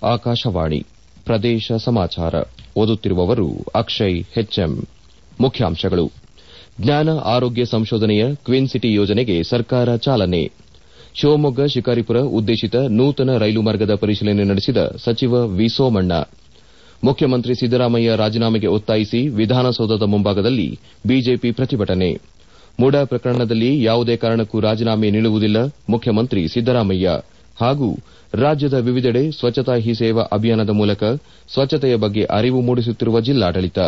ಆಕಾಶವಾಣಿ ಪ್ರದೇಶ ಸಮಾಚಾರ ಓದುತ್ತಿರುವವರು ಅಕ್ಷಯ್ ಹೆಚ್ಎಂ ಮುಖ್ಯಾಂಶಗಳು ಜ್ಞಾನ ಆರೋಗ್ಯ ಸಂಶೋಧನೆಯ ಕ್ವಿನ್ ಸಿಟಿ ಯೋಜನೆಗೆ ಸರ್ಕಾರ ಚಾಲನೆ ಶಿವಮೊಗ್ಗ ಶಿಕಾರಿಪುರ ಉದ್ದೇಶಿತ ನೂತನ ರೈಲು ಮಾರ್ಗದ ಪರಿಶೀಲನೆ ನಡೆಸಿದ ಸಚಿವ ವಿ ಸೋಮಣ್ಣ ಮುಖ್ಯಮಂತ್ರಿ ಸಿದ್ದರಾಮಯ್ಯ ರಾಜೀನಾಮೆಗೆ ಒತ್ತಾಯಿಸಿ ವಿಧಾನಸೌಧದ ಮುಂಭಾಗದಲ್ಲಿ ಬಿಜೆಪಿ ಪ್ರತಿಭಟನೆ ಮುಡಾ ಪ್ರಕರಣದಲ್ಲಿ ಯಾವುದೇ ಕಾರಣಕ್ಕೂ ರಾಜೀನಾಮೆ ನೀಡುವುದಿಲ್ಲ ಮುಖ್ಯಮಂತ್ರಿ ಸಿದ್ದರಾಮಯ್ಯ ಹಾಗೂ ರಾಜ್ಯದ ವಿವಿಧೆಡೆ ಸ್ವಚ್ಛತಾ ಹಿ ಸೇವಾ ಅಭಿಯಾನದ ಮೂಲಕ ಸ್ವಚ್ಛತೆಯ ಬಗ್ಗೆ ಅರಿವು ಮೂಡಿಸುತ್ತಿರುವ ಜಿಲ್ಲಾಡಳಿತ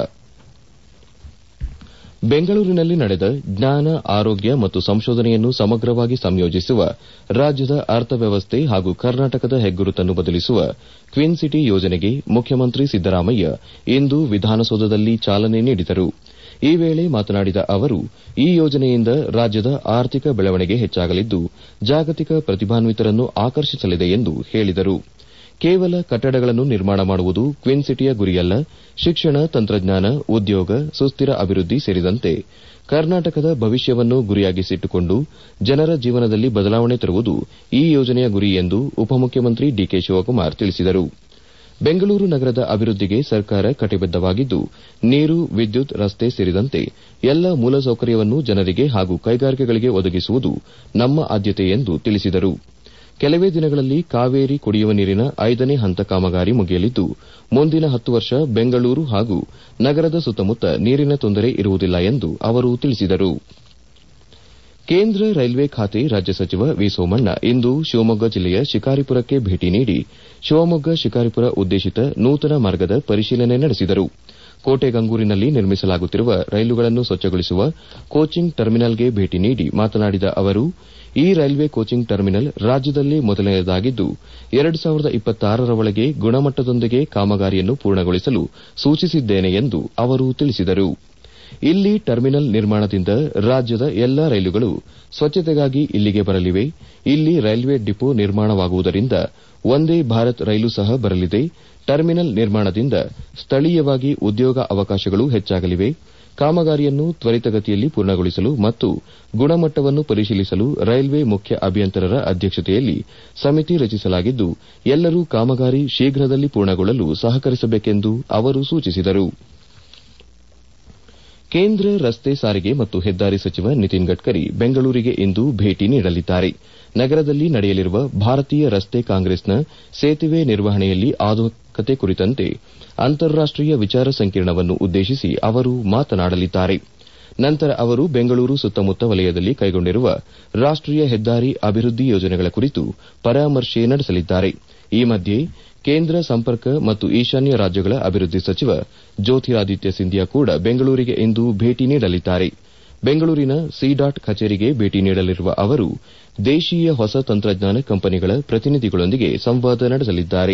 ಬೆಂಗಳೂರಿನಲ್ಲಿ ನಡೆದ ಜ್ಞಾನ ಆರೋಗ್ಯ ಮತ್ತು ಸಂಶೋಧನೆಯನ್ನು ಸಮಗ್ರವಾಗಿ ಸಂಯೋಜಿಸುವ ರಾಜ್ಯದ ಅರ್ಥವ್ಯವಸ್ಥೆ ಹಾಗೂ ಕರ್ನಾಟಕದ ಹೆಗ್ಗುರುತನ್ನು ಬದಲಿಸುವ ಕ್ವಿನ್ ಸಿಟಿ ಯೋಜನೆಗೆ ಮುಖ್ಯಮಂತ್ರಿ ಸಿದ್ದರಾಮಯ್ಯ ಇಂದು ವಿಧಾನಸೌಧದಲ್ಲಿ ಚಾಲನೆ ನೀಡಿದರು ಈ ವೇಳೆ ಮಾತನಾಡಿದ ಅವರು ಈ ಯೋಜನೆಯಿಂದ ರಾಜ್ಯದ ಆರ್ಥಿಕ ಬೆಳವಣಿಗೆ ಹೆಚ್ಚಾಗಲಿದ್ದು ಜಾಗತಿಕ ಪ್ರತಿಭಾನ್ವಿತರನ್ನು ಆಕರ್ಷಿಸಲಿದೆ ಎಂದು ಹೇಳಿದರು ಕೇವಲ ಕಟ್ಟಡಗಳನ್ನು ನಿರ್ಮಾಣ ಮಾಡುವುದು ಕ್ವಿನ್ ಸಿಟಿಯ ಗುರಿಯಲ್ಲ ಶಿಕ್ಷಣ ತಂತ್ರಜ್ಞಾನ ಉದ್ಯೋಗ ಸುಸ್ತಿರ ಅಭಿವೃದ್ಧಿ ಸೇರಿದಂತೆ ಕರ್ನಾಟಕದ ಭವಿಷ್ಯವನ್ನು ಗುರಿಯಾಗಿಸಿಟ್ಟುಕೊಂಡು ಜನರ ಜೀವನದಲ್ಲಿ ಬದಲಾವಣೆ ತರುವುದು ಈ ಯೋಜನೆಯ ಗುರಿ ಎಂದು ಉಪಮುಖ್ಯಮಂತ್ರಿ ಡಿಕೆ ಶಿವಕುಮಾರ್ ತಿಳಿಸಿದರು ಬೆಂಗಳೂರು ನಗರದ ಅಭಿವೃದ್ದಿಗೆ ಸರ್ಕಾರ ಕಟಿಬದ್ದವಾಗಿದ್ದು ನೀರು ವಿದ್ಯುತ್ ರಸ್ತೆ ಸೇರಿದಂತೆ ಎಲ್ಲ ಮೂಲಸೌಕರ್ಯವನ್ನು ಜನರಿಗೆ ಹಾಗೂ ಕೈಗಾರಿಕೆಗಳಿಗೆ ಒದಗಿಸುವುದು ನಮ್ಮ ಆದ್ಯತೆ ಎಂದು ತಿಳಿಸಿದರು ಕೆಲವೇ ದಿನಗಳಲ್ಲಿ ಕಾವೇರಿ ಕುಡಿಯುವ ನೀರಿನ ಐದನೇ ಹಂತ ಕಾಮಗಾರಿ ಮುಗಿಯಲಿದ್ದು ಮುಂದಿನ ಹತ್ತು ವರ್ಷ ಬೆಂಗಳೂರು ಹಾಗೂ ನಗರದ ಸುತ್ತಮುತ್ತ ನೀರಿನ ತೊಂದರೆ ಇರುವುದಿಲ್ಲ ಎಂದು ಅವರು ತಿಳಿಸಿದರು ಕೇಂದ್ರ ರೈಲ್ವೆ ಖಾತೆ ರಾಜ್ಯ ಸಚಿವ ವಿ ಸೋಮಣ್ಣ ಇಂದು ಶಿವಮೊಗ್ಗ ಜಿಲ್ಲೆಯ ಶಿಕಾರಿಪುರಕ್ಕೆ ಭೇಟಿ ನೀಡಿ ಶಿವಮೊಗ್ಗ ಶಿಕಾರಿಪುರ ಉದ್ದೇಶಿತ ನೂತನ ಮಾರ್ಗದ ಪರಿಶೀಲನೆ ನಡೆಸಿದರು ಕೋಟೆಗಂಗೂರಿನಲ್ಲಿ ನಿರ್ಮಿಸಲಾಗುತ್ತಿರುವ ರೈಲುಗಳನ್ನು ಸ್ವಚ್ಛಗೊಳಿಸುವ ಕೋಚಿಂಗ್ ಟರ್ಮಿನಲ್ಗೆ ಭೇಟಿ ನೀಡಿ ಮಾತನಾಡಿದ ಅವರು ಈ ರೈಲ್ವೆ ಕೋಚಿಂಗ್ ಟರ್ಮಿನಲ್ ರಾಜ್ಯದಲ್ಲೇ ಮೊದಲನೆಯದಾಗಿದ್ದು ಎರಡು ಸಾವಿರದ ಇಪ್ಪತ್ತಾರರ ಒಳಗೆ ಗುಣಮಟ್ಟದೊಂದಿಗೆ ಕಾಮಗಾರಿಯನ್ನು ಪೂರ್ಣಗೊಳಿಸಲು ಸೂಚಿಸಿದ್ದೇನೆ ಎಂದು ಅವರು ತಿಳಿಸಿದರು ಇಲ್ಲಿ ಟರ್ಮಿನಲ್ ನಿರ್ಮಾಣದಿಂದ ರಾಜ್ಯದ ಎಲ್ಲಾ ರೈಲುಗಳು ಸ್ವಚ್ಛತೆಗಾಗಿ ಇಲ್ಲಿಗೆ ಬರಲಿವೆ ಇಲ್ಲಿ ರೈಲ್ವೆ ಡಿಪೋ ನಿರ್ಮಾಣವಾಗುವುದರಿಂದ ವಂದೇ ಭಾರತ್ ರೈಲು ಸಹ ಬರಲಿದೆ ಟರ್ಮಿನಲ್ ನಿರ್ಮಾಣದಿಂದ ಸ್ಥಳೀಯವಾಗಿ ಉದ್ಯೋಗ ಅವಕಾಶಗಳು ಹೆಚ್ಚಾಗಲಿವೆ ಕಾಮಗಾರಿಯನ್ನು ತ್ವರಿತಗತಿಯಲ್ಲಿ ಪೂರ್ಣಗೊಳಿಸಲು ಮತ್ತು ಗುಣಮಟ್ಟವನ್ನು ಪರಿಶೀಲಿಸಲು ರೈಲ್ವೆ ಮುಖ್ಯ ಅಭಿಯಂತರರ ಅಧ್ಯಕ್ಷತೆಯಲ್ಲಿ ಸಮಿತಿ ರಚಿಸಲಾಗಿದ್ದು ಎಲ್ಲರೂ ಕಾಮಗಾರಿ ಶೀಘ್ರದಲ್ಲಿ ಪೂರ್ಣಗೊಳ್ಳಲು ಸಹಕರಿಸಬೇಕೆಂದು ಅವರು ಸೂಚಿಸಿದರು ಕೇಂದ್ರ ರಸ್ತೆ ಸಾರಿಗೆ ಮತ್ತು ಹೆದ್ದಾರಿ ಸಚಿವ ನಿತಿನ್ ಗಡ್ಕರಿ ಬೆಂಗಳೂರಿಗೆ ಇಂದು ಭೇಟಿ ನೀಡಲಿದ್ದಾರೆ ನಗರದಲ್ಲಿ ನಡೆಯಲಿರುವ ಭಾರತೀಯ ರಸ್ತೆ ಕಾಂಗ್ರೆಸ್ನ ಸೇತುವೆ ನಿರ್ವಹಣೆಯಲ್ಲಿ ಆಧುನಿಕತೆ ಕುರಿತಂತೆ ಅಂತಾರಾಷ್ಟೀಯ ವಿಚಾರ ಸಂಕಿರಣವನ್ನು ಉದ್ದೇಶಿಸಿ ಅವರು ಮಾತನಾಡಲಿದ್ದಾರೆ ನಂತರ ಅವರು ಬೆಂಗಳೂರು ಸುತ್ತಮುತ್ತ ವಲಯದಲ್ಲಿ ಕೈಗೊಂಡಿರುವ ರಾಷ್ಟೀಯ ಹೆದ್ದಾರಿ ಅಭಿವೃದ್ಧಿ ಯೋಜನೆಗಳ ಕುರಿತು ಪರಾಮರ್ಶೆ ನಡೆಸಲಿದ್ದಾರೆ ಈ ಮಧ್ಯೆ ಕೇಂದ್ರ ಸಂಪರ್ಕ ಮತ್ತು ಈಶಾನ್ಯ ರಾಜ್ಯಗಳ ಅಭಿವೃದ್ಧಿ ಸಚಿವ ಜ್ಯೋತಿರಾದಿತ್ಯ ಸಿಂಧಿಯಾ ಕೂಡ ಬೆಂಗಳೂರಿಗೆ ಇಂದು ಭೇಟಿ ನೀಡಲಿದ್ದಾರೆ ಬೆಂಗಳೂರಿನ ಸಿಡಾಟ್ ಕಚೇರಿಗೆ ಭೇಟಿ ನೀಡಲಿರುವ ಅವರು ದೇಶೀಯ ಹೊಸ ತಂತ್ರಜ್ಞಾನ ಕಂಪನಿಗಳ ಪ್ರತಿನಿಧಿಗಳೊಂದಿಗೆ ಸಂವಾದ ನಡೆಸಲಿದ್ದಾರೆ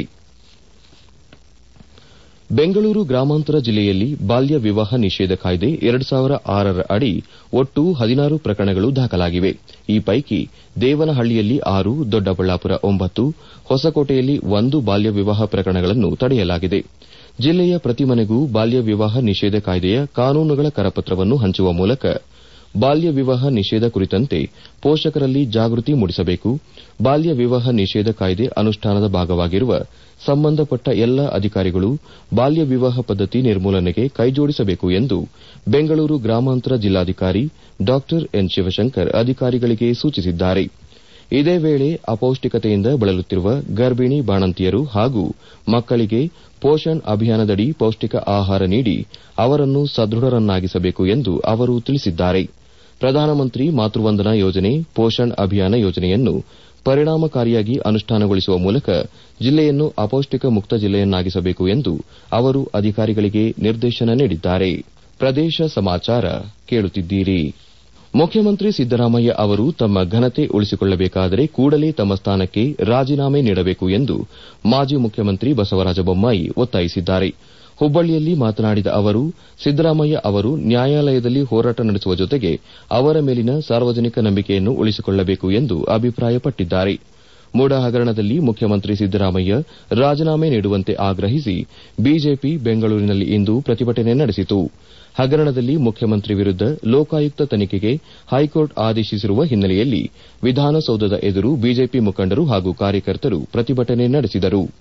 ಬೆಂಗಳೂರು ಗ್ರಾಮಾಂತರ ಜಿಲ್ಲೆಯಲ್ಲಿ ಬಾಲ್ಯ ವಿವಾಹ ನಿಷೇಧ ಕಾಯ್ದೆ ಎರಡು ಸಾವಿರ ಆರರ ಅಡಿ ಒಟ್ಟು ಹದಿನಾರು ಪ್ರಕರಣಗಳು ದಾಖಲಾಗಿವೆ ಈ ಪೈಕಿ ದೇವನಹಳ್ಳಿಯಲ್ಲಿ ಆರು ದೊಡ್ಡಬಳ್ಳಾಪುರ ಒಂಬತ್ತು ಹೊಸಕೋಟೆಯಲ್ಲಿ ಒಂದು ಬಾಲ್ಯ ವಿವಾಹ ಪ್ರಕರಣಗಳನ್ನು ತಡೆಯಲಾಗಿದೆ ಜಿಲ್ಲೆಯ ಪ್ರತಿ ಮನೆಗೂ ಬಾಲ್ಯ ವಿವಾಹ ನಿಷೇಧ ಕಾಯ್ದೆಯ ಕಾನೂನುಗಳ ಕರಪತ್ರವನ್ನು ಹಂಚುವ ಮೂಲಕ ಬಾಲ್ಯ ವಿವಾಹ ನಿಷೇಧ ಕುರಿತಂತೆ ಪೋಷಕರಲ್ಲಿ ಜಾಗೃತಿ ಮೂಡಿಸಬೇಕು ಬಾಲ್ಯ ವಿವಾಹ ನಿಷೇಧ ಕಾಯ್ದೆ ಅನುಷ್ಠಾನದ ಭಾಗವಾಗಿರುವ ಸಂಬಂಧಪಟ್ಟ ಎಲ್ಲ ಅಧಿಕಾರಿಗಳು ಬಾಲ್ಯ ವಿವಾಹ ಪದ್ದತಿ ನಿರ್ಮೂಲನೆಗೆ ಕೈಜೋಡಿಸಬೇಕು ಎಂದು ಬೆಂಗಳೂರು ಗ್ರಾಮಾಂತರ ಜಿಲ್ಲಾಧಿಕಾರಿ ಡಾ ಎನ್ ಶಿವಶಂಕರ್ ಅಧಿಕಾರಿಗಳಿಗೆ ಸೂಚಿಸಿದ್ದಾರೆ ಇದೇ ವೇಳೆ ಅಪೌಷ್ಟಿಕತೆಯಿಂದ ಬಳಲುತ್ತಿರುವ ಗರ್ಭಿಣಿ ಬಾಣಂತಿಯರು ಹಾಗೂ ಮಕ್ಕಳಿಗೆ ಪೋಷಣ್ ಅಭಿಯಾನದಡಿ ಪೌಷ್ಟಿಕ ಆಹಾರ ನೀಡಿ ಅವರನ್ನು ಸದೃಢರನ್ನಾಗಿಸಬೇಕು ಎಂದು ಅವರು ತಿಳಿಸಿದ್ದಾರೆ ಪ್ರಧಾನಮಂತ್ರಿ ಮಾತೃವಂದನಾ ಯೋಜನೆ ಪೋಷಣ್ ಅಭಿಯಾನ ಯೋಜನೆಯನ್ನು ಪರಿಣಾಮಕಾರಿಯಾಗಿ ಅನುಷ್ಠಾನಗೊಳಿಸುವ ಮೂಲಕ ಜಿಲ್ಲೆಯನ್ನು ಅಪೌಷ್ಟಿಕ ಮುಕ್ತ ಜಿಲ್ಲೆಯನ್ನಾಗಿಸಬೇಕು ಎಂದು ಅವರು ಅಧಿಕಾರಿಗಳಿಗೆ ನಿರ್ದೇಶನ ನೀಡಿದ್ದಾರೆ ಪ್ರದೇಶ ಸಮಾಚಾರ ಕೇಳುತ್ತಿದ್ದೀರಿ ಮುಖ್ಯಮಂತ್ರಿ ಸಿದ್ದರಾಮಯ್ಯ ಅವರು ತಮ್ಮ ಘನತೆ ಉಳಿಸಿಕೊಳ್ಳಬೇಕಾದರೆ ಕೂಡಲೇ ತಮ್ಮ ಸ್ಥಾನಕ್ಕೆ ರಾಜೀನಾಮೆ ನೀಡಬೇಕು ಎಂದು ಮಾಜಿ ಮುಖ್ಯಮಂತ್ರಿ ಬಸವರಾಜ ಬೊಮ್ಮಾಯಿ ಒತ್ತಾಯಿಸಿದ್ದಾರೆ ಹುಬ್ಬಳ್ಳಿಯಲ್ಲಿ ಮಾತನಾಡಿದ ಅವರು ಸಿದ್ದರಾಮಯ್ಯ ಅವರು ನ್ಯಾಯಾಲಯದಲ್ಲಿ ಹೋರಾಟ ನಡೆಸುವ ಜೊತೆಗೆ ಅವರ ಮೇಲಿನ ಸಾರ್ವಜನಿಕ ನಂಬಿಕೆಯನ್ನು ಉಳಿಸಿಕೊಳ್ಳಬೇಕು ಎಂದು ಅಭಿಪ್ರಾಯಪಟ್ಟಿದ್ದಾರೆ ಮೂಡಾ ಹಗರಣದಲ್ಲಿ ಮುಖ್ಯಮಂತ್ರಿ ಸಿದ್ದರಾಮಯ್ಯ ರಾಜೀನಾಮೆ ನೀಡುವಂತೆ ಆಗ್ರಹಿಸಿ ಬಿಜೆಪಿ ಬೆಂಗಳೂರಿನಲ್ಲಿ ಇಂದು ಪ್ರತಿಭಟನೆ ನಡೆಸಿತು ಹಗರಣದಲ್ಲಿ ಮುಖ್ಯಮಂತ್ರಿ ವಿರುದ್ದ ಲೋಕಾಯುಕ್ತ ತನಿಖೆಗೆ ಹೈಕೋರ್ಟ್ ಆದೇಶಿಸಿರುವ ಹಿನ್ನೆಲೆಯಲ್ಲಿ ವಿಧಾನಸೌಧದ ಎದುರು ಬಿಜೆಪಿ ಮುಖಂಡರು ಹಾಗೂ ಕಾರ್ಯಕರ್ತರು ಪ್ರತಿಭಟನೆ ನಡೆಸಿದರು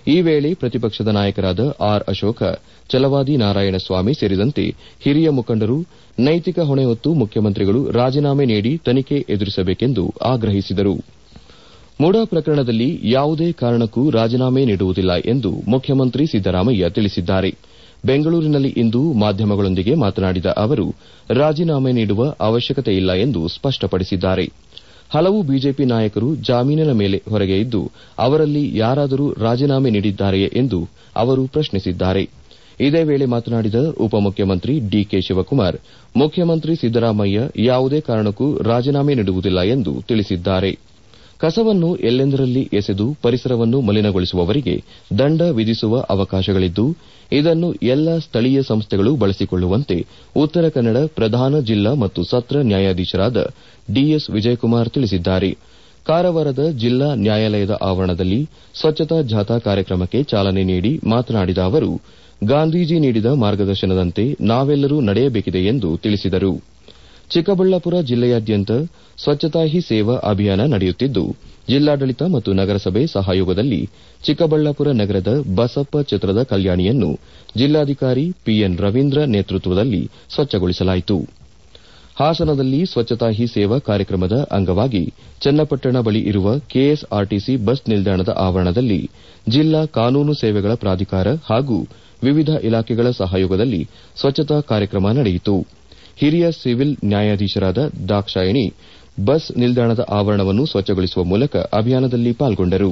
ಈ ವೇಳೆ ಪ್ರತಿಪಕ್ಷದ ನಾಯಕರಾದ ಆರ್ ಅಶೋಕ ಛಲವಾದಿ ನಾರಾಯಣಸ್ವಾಮಿ ಸೇರಿದಂತೆ ಹಿರಿಯ ಮುಖಂಡರು ನೈತಿಕ ಹೊಣೆ ಹೊತ್ತು ಮುಖ್ಯಮಂತ್ರಿಗಳು ರಾಜೀನಾಮೆ ನೀಡಿ ತನಿಖೆ ಎದುರಿಸಬೇಕೆಂದು ಆಗ್ರಹಿಸಿದರು ಮುಡಾ ಪ್ರಕರಣದಲ್ಲಿ ಯಾವುದೇ ಕಾರಣಕ್ಕೂ ರಾಜೀನಾಮೆ ನೀಡುವುದಿಲ್ಲ ಎಂದು ಮುಖ್ಯಮಂತ್ರಿ ಸಿದ್ದರಾಮಯ್ಯ ತಿಳಿಸಿದ್ದಾರೆ ಬೆಂಗಳೂರಿನಲ್ಲಿ ಇಂದು ಮಾಧ್ಯಮಗಳೊಂದಿಗೆ ಮಾತನಾಡಿದ ಅವರು ರಾಜೀನಾಮೆ ನೀಡುವ ಅವಶ್ಯಕತೆಯಿಲ್ಲ ಎಂದು ಸ್ಪಷ್ಟಪಡಿಸಿದ್ದಾರೆ ಹಲವು ಬಿಜೆಪಿ ನಾಯಕರು ಜಾಮೀನಿನ ಮೇಲೆ ಹೊರಗೆ ಇದ್ದು ಅವರಲ್ಲಿ ಯಾರಾದರೂ ರಾಜೀನಾಮೆ ನೀಡಿದ್ದಾರೆಯೇ ಎಂದು ಅವರು ಪ್ರಶ್ನಿಸಿದ್ದಾರೆ ಇದೇ ವೇಳೆ ಮಾತನಾಡಿದ ಉಪಮುಖ್ಯಮಂತ್ರಿ ಡಿಕೆ ಶಿವಕುಮಾರ್ ಮುಖ್ಯಮಂತ್ರಿ ಸಿದ್ದರಾಮಯ್ಯ ಯಾವುದೇ ಕಾರಣಕ್ಕೂ ರಾಜೀನಾಮೆ ನೀಡುವುದಿಲ್ಲ ಎಂದು ತಿಳಿಸಿದ್ದಾರೆ ಕಸವನ್ನು ಎಲ್ಲೆಂದರಲ್ಲಿ ಎಸೆದು ಪರಿಸರವನ್ನು ಮಲಿನಗೊಳಿಸುವವರಿಗೆ ದಂಡ ವಿಧಿಸುವ ಅವಕಾಶಗಳಿದ್ದು ಇದನ್ನು ಎಲ್ಲ ಸ್ಥಳೀಯ ಸಂಸ್ಥೆಗಳು ಬಳಸಿಕೊಳ್ಳುವಂತೆ ಉತ್ತರ ಕನ್ನಡ ಪ್ರಧಾನ ಜಿಲ್ಲಾ ಮತ್ತು ಸತ್ರ ನ್ಯಾಯಾಧೀಶರಾದ ಡಿಎಸ್ ವಿಜಯಕುಮಾರ್ ತಿಳಿಸಿದ್ದಾರೆ ಕಾರವಾರದ ಜಿಲ್ಲಾ ನ್ಯಾಯಾಲಯದ ಆವರಣದಲ್ಲಿ ಸ್ವಚ್ಛತಾ ಜಾಥಾ ಕಾರ್ಯಕ್ರಮಕ್ಕೆ ಚಾಲನೆ ನೀಡಿ ಮಾತನಾಡಿದ ಅವರು ಗಾಂಧೀಜಿ ನೀಡಿದ ಮಾರ್ಗದರ್ಶನದಂತೆ ನಾವೆಲ್ಲರೂ ನಡೆಯಬೇಕಿದೆ ಎಂದು ತಿಳಿಸಿದರು ಚಿಕ್ಕಬಳ್ಳಾಪುರ ಜಿಲ್ಲೆಯಾದ್ಯಂತ ಸ್ವಚ್ಛತಾ ಹಿ ಸೇವಾ ಅಭಿಯಾನ ನಡೆಯುತ್ತಿದ್ದು ಜಿಲ್ಲಾಡಳಿತ ಮತ್ತು ನಗರಸಭೆ ಸಹಯೋಗದಲ್ಲಿ ಚಿಕ್ಕಬಳ್ಳಾಪುರ ನಗರದ ಬಸಪ್ಪ ಚಿತ್ರದ ಕಲ್ಯಾಣಿಯನ್ನು ಜಿಲ್ಲಾಧಿಕಾರಿ ಪಿಎನ್ ರವೀಂದ್ರ ನೇತೃತ್ವದಲ್ಲಿ ಸ್ವಚ್ಛಗೊಳಿಸಲಾಯಿತು ಹಾಸನದಲ್ಲಿ ಸ್ವಚ್ಛತಾ ಹಿ ಸೇವಾ ಕಾರ್ಯಕ್ರಮದ ಅಂಗವಾಗಿ ಚನ್ನಪಟ್ಟಣ ಬಳಿ ಇರುವ ಕೆಎಸ್ಆರ್ಟಿಸಿ ಬಸ್ ನಿಲ್ದಾಣದ ಆವರಣದಲ್ಲಿ ಜಿಲ್ಲಾ ಕಾನೂನು ಸೇವೆಗಳ ಪ್ರಾಧಿಕಾರ ಹಾಗೂ ವಿವಿಧ ಇಲಾಖೆಗಳ ಸಹಯೋಗದಲ್ಲಿ ಸ್ವಚ್ಛತಾ ಕಾರ್ಯಕ್ರಮ ನಡೆಯಿತು ಹಿರಿಯ ಸಿವಿಲ್ ನ್ಯಾಯಾಧೀಶರಾದ ದಾಕ್ಷಾಯಿಣಿ ಬಸ್ ನಿಲ್ದಾಣದ ಆವರಣವನ್ನು ಸ್ವಚ್ಛಗೊಳಿಸುವ ಮೂಲಕ ಅಭಿಯಾನದಲ್ಲಿ ಪಾಲ್ಗೊಂಡರು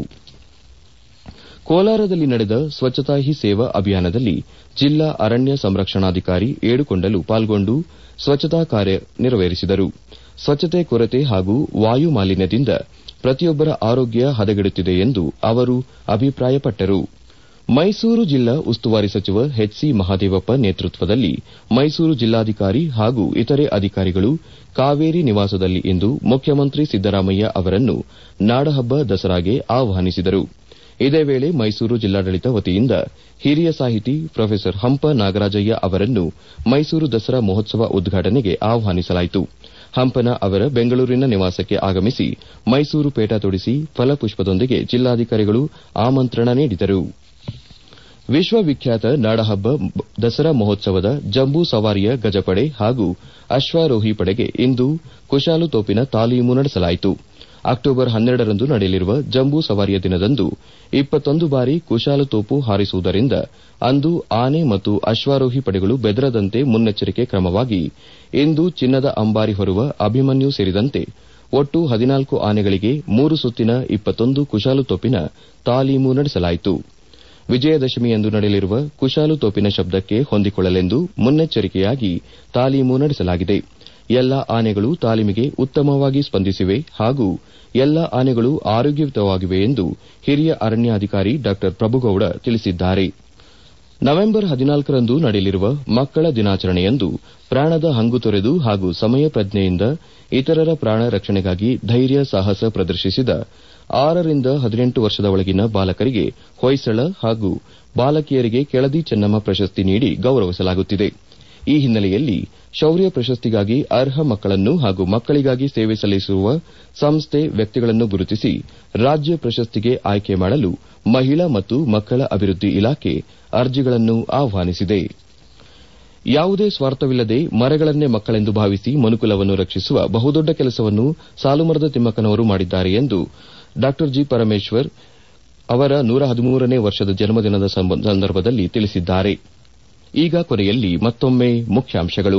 ಕೋಲಾರದಲ್ಲಿ ನಡೆದ ಸ್ವಚ್ಛತಾ ಹಿ ಸೇವಾ ಅಭಿಯಾನದಲ್ಲಿ ಜಿಲ್ಲಾ ಅರಣ್ಯ ಸಂರಕ್ಷಣಾಧಿಕಾರಿ ಏಡುಕೊಂಡಲು ಪಾಲ್ಗೊಂಡು ಸ್ವಚ್ಛತಾ ಕಾರ್ಯ ನೆರವೇರಿಸಿದರು ಸ್ವಚ್ಛತೆ ಕೊರತೆ ಹಾಗೂ ವಾಯು ಮಾಲಿನ್ಯದಿಂದ ಪ್ರತಿಯೊಬ್ಬರ ಆರೋಗ್ಯ ಹದಗೆಡುತ್ತಿದೆ ಎಂದು ಅವರು ಅಭಿಪ್ರಾಯಪಟ್ಟರು ಮೈಸೂರು ಜಿಲ್ಲಾ ಉಸ್ತುವಾರಿ ಸಚಿವ ಎಚ್ಸಿ ಮಹದೇವಪ್ಪ ನೇತೃತ್ವದಲ್ಲಿ ಮೈಸೂರು ಜಿಲ್ಲಾಧಿಕಾರಿ ಹಾಗೂ ಇತರೆ ಅಧಿಕಾರಿಗಳು ಕಾವೇರಿ ನಿವಾಸದಲ್ಲಿ ಇಂದು ಮುಖ್ಯಮಂತ್ರಿ ಸಿದ್ದರಾಮಯ್ಯ ಅವರನ್ನು ನಾಡಹಬ್ಬ ದಸರಾಗೆ ಆಹ್ವಾನಿಸಿದರು ಇದೇ ವೇಳೆ ಮೈಸೂರು ಜಿಲ್ಲಾಡಳಿತ ವತಿಯಿಂದ ಹಿರಿಯ ಸಾಹಿತಿ ಪ್ರೊಫೆಸರ್ ಹಂಪ ನಾಗರಾಜಯ್ಯ ಅವರನ್ನು ಮೈಸೂರು ದಸರಾ ಮಹೋತ್ಸವ ಉದ್ಘಾಟನೆಗೆ ಆಹ್ವಾನಿಸಲಾಯಿತು ಹಂಪನ ಅವರ ಬೆಂಗಳೂರಿನ ನಿವಾಸಕ್ಕೆ ಆಗಮಿಸಿ ಮೈಸೂರು ಪೇಟ ತೊಡಿಸಿ ಫಲಪುಷ್ಪದೊಂದಿಗೆ ಜಿಲ್ಲಾಧಿಕಾರಿಗಳು ಆಮಂತ್ರಣ ನೀಡಿದರು ವಿಶ್ವವಿಖ್ಯಾತ ನಾಡಹಬ್ಬ ದಸರಾ ಮಹೋತ್ಸವದ ಜಂಬೂ ಸವಾರಿಯ ಗಜಪಡೆ ಹಾಗೂ ಅಶ್ವಾರೋಹಿ ಪಡೆಗೆ ಇಂದು ಕುಶಾಲುತೋಪಿನ ತಾಲೀಮು ನಡೆಸಲಾಯಿತು ಅಕ್ಟೋಬರ್ ಹನ್ನೆರಡರಂದು ನಡೆಯಲಿರುವ ಜಂಬೂ ಸವಾರಿಯ ದಿನದಂದು ಇಪ್ಪತ್ತೊಂದು ಬಾರಿ ಕುಶಾಲತೋಪು ಹಾರಿಸುವುದರಿಂದ ಅಂದು ಆನೆ ಮತ್ತು ಅಶ್ವಾರೋಹಿ ಪಡೆಗಳು ಬೆದರದಂತೆ ಮುನ್ನೆಚ್ಚರಿಕೆ ಕ್ರಮವಾಗಿ ಇಂದು ಚಿನ್ನದ ಅಂಬಾರಿ ಹೊರುವ ಅಭಿಮನ್ಯು ಸೇರಿದಂತೆ ಒಟ್ಟು ಹದಿನಾಲ್ಕು ಆನೆಗಳಿಗೆ ಮೂರು ಸುತ್ತಿನ ಇಪ್ಪತ್ತೊಂದು ಕುಶಾಲುತೋಪಿನ ತಾಲೀಮು ನಡೆಸಲಾಯಿತು ವಿಜಯದಶಮಿಯಂದು ನಡೆಯಲಿರುವ ಕುಶಾಲುತೋಪಿನ ಶಬ್ದಕ್ಕೆ ಹೊಂದಿಕೊಳ್ಳಲೆಂದು ಮುನ್ನೆಚ್ಚರಿಕೆಯಾಗಿ ತಾಲೀಮು ನಡೆಸಲಾಗಿದೆ ಎಲ್ಲಾ ಆನೆಗಳು ತಾಲೀಮಿಗೆ ಉತ್ತಮವಾಗಿ ಸ್ಪಂದಿಸಿವೆ ಹಾಗೂ ಎಲ್ಲಾ ಆನೆಗಳು ಆರೋಗ್ಯಯುತವಾಗಿವೆ ಎಂದು ಹಿರಿಯ ಅರಣ್ಯಾಧಿಕಾರಿ ಡಾ ಪ್ರಭುಗೌಡ ತಿಳಿಸಿದ್ದಾರೆ ನವೆಂಬರ್ ಹದಿನಾಲ್ಕರಂದು ನಡೆಯಲಿರುವ ಮಕ್ಕಳ ದಿನಾಚರಣೆಯಂದು ಪ್ರಾಣದ ಹಂಗು ತೊರೆದು ಹಾಗೂ ಸಮಯ ಪ್ರಜ್ಞೆಯಿಂದ ಇತರರ ಪ್ರಾಣ ರಕ್ಷಣೆಗಾಗಿ ಧೈರ್ಯ ಸಾಹಸ ಪ್ರದರ್ಶಿಸಿದ ಆರರಿಂದ ಹದಿನೆಂಟು ವರ್ಷದ ಒಳಗಿನ ಬಾಲಕರಿಗೆ ಹೊಯ್ಸಳ ಹಾಗೂ ಬಾಲಕಿಯರಿಗೆ ಕೆಳದಿ ಚೆನ್ನಮ್ಮ ಪ್ರಶಸ್ತಿ ನೀಡಿ ಗೌರವಿಸಲಾಗುತ್ತಿದೆ ಈ ಹಿನ್ನೆಲೆಯಲ್ಲಿ ಶೌರ್ಯ ಪ್ರಶಸ್ತಿಗಾಗಿ ಅರ್ಹ ಮಕ್ಕಳನ್ನು ಹಾಗೂ ಮಕ್ಕಳಿಗಾಗಿ ಸೇವೆ ಸಲ್ಲಿಸಿರುವ ಸಂಸ್ಥೆ ವ್ಯಕ್ತಿಗಳನ್ನು ಗುರುತಿಸಿ ರಾಜ್ಯ ಪ್ರಶಸ್ತಿಗೆ ಆಯ್ಕೆ ಮಾಡಲು ಮಹಿಳಾ ಮತ್ತು ಮಕ್ಕಳ ಅಭಿವೃದ್ಧಿ ಇಲಾಖೆ ಅರ್ಜಿಗಳನ್ನು ಆಹ್ವಾನಿಸಿದೆ ಯಾವುದೇ ಸ್ವಾರ್ಥವಿಲ್ಲದೆ ಮರಗಳನ್ನೇ ಮಕ್ಕಳೆಂದು ಭಾವಿಸಿ ಮನುಕುಲವನ್ನು ರಕ್ಷಿಸುವ ಬಹುದೊಡ್ಡ ಕೆಲಸವನ್ನು ಸಾಲುಮರದ ತಿಮ್ಮಕ್ಕನವರು ಮಾಡಿದ್ದಾರೆ ಎಂದು ಡಾ ಜಿ ಪರಮೇಶ್ವರ್ ಅವರ ನೂರ ಹದಿಮೂರನೇ ವರ್ಷದ ಜನ್ಮದಿನದ ಸಂದರ್ಭದಲ್ಲಿ ತಿಳಿಸಿದ್ದಾರೆ ಈಗ ಕೊನೆಯಲ್ಲಿ ಮತ್ತೊಮ್ಮೆ ಮುಖ್ಯಾಂಶಗಳು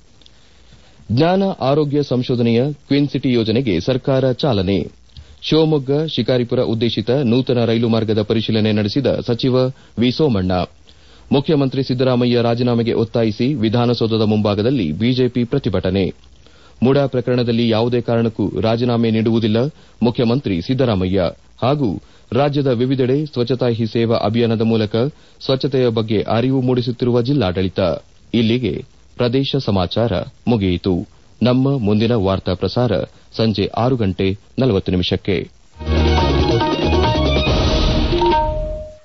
ಜ್ಞಾನ ಆರೋಗ್ಯ ಸಂಶೋಧನೆಯ ಕ್ವಿನ್ ಸಿಟಿ ಯೋಜನೆಗೆ ಸರ್ಕಾರ ಚಾಲನೆ ಶಿವಮೊಗ್ಗ ಶಿಕಾರಿಪುರ ಉದ್ದೇಶಿತ ನೂತನ ರೈಲು ಮಾರ್ಗದ ಪರಿಶೀಲನೆ ನಡೆಸಿದ ಸಚಿವ ವಿ ಸೋಮಣ್ಣ ಮುಖ್ಯಮಂತ್ರಿ ಸಿದ್ದರಾಮಯ್ಯ ರಾಜೀನಾಮೆಗೆ ಒತ್ತಾಯಿಸಿ ವಿಧಾನಸೌಧದ ಮುಂಭಾಗದಲ್ಲಿ ಬಿಜೆಪಿ ಪ್ರತಿಭಟನೆ ಮುಡಾ ಪ್ರಕರಣದಲ್ಲಿ ಯಾವುದೇ ಕಾರಣಕ್ಕೂ ರಾಜೀನಾಮೆ ನೀಡುವುದಿಲ್ಲ ಮುಖ್ಯಮಂತ್ರಿ ಸಿದ್ದರಾಮಯ್ಯ ಹಾಗೂ ರಾಜ್ಯದ ವಿವಿಧೆಡೆ ಸ್ವಚ್ಛತಾ ಹಿ ಸೇವಾ ಅಭಿಯಾನದ ಮೂಲಕ ಸ್ವಚ್ಛತೆಯ ಬಗ್ಗೆ ಅರಿವು ಮೂಡಿಸುತ್ತಿರುವ ಜಿಲ್ಲಾಡಳಿತ ಇಲ್ಲಿಗೆ ಪ್ರದೇಶ ಸಮಾಚಾರ ಮುಗಿಯಿತು ನಮ್ಮ ಮುಂದಿನ ವಾರ್ತಾ ಪ್ರಸಾರ ಸಂಜೆ ಆರು ಗಂಟೆ ನಲವತ್ತು ನಿಮಿಷಕ್ಕೆ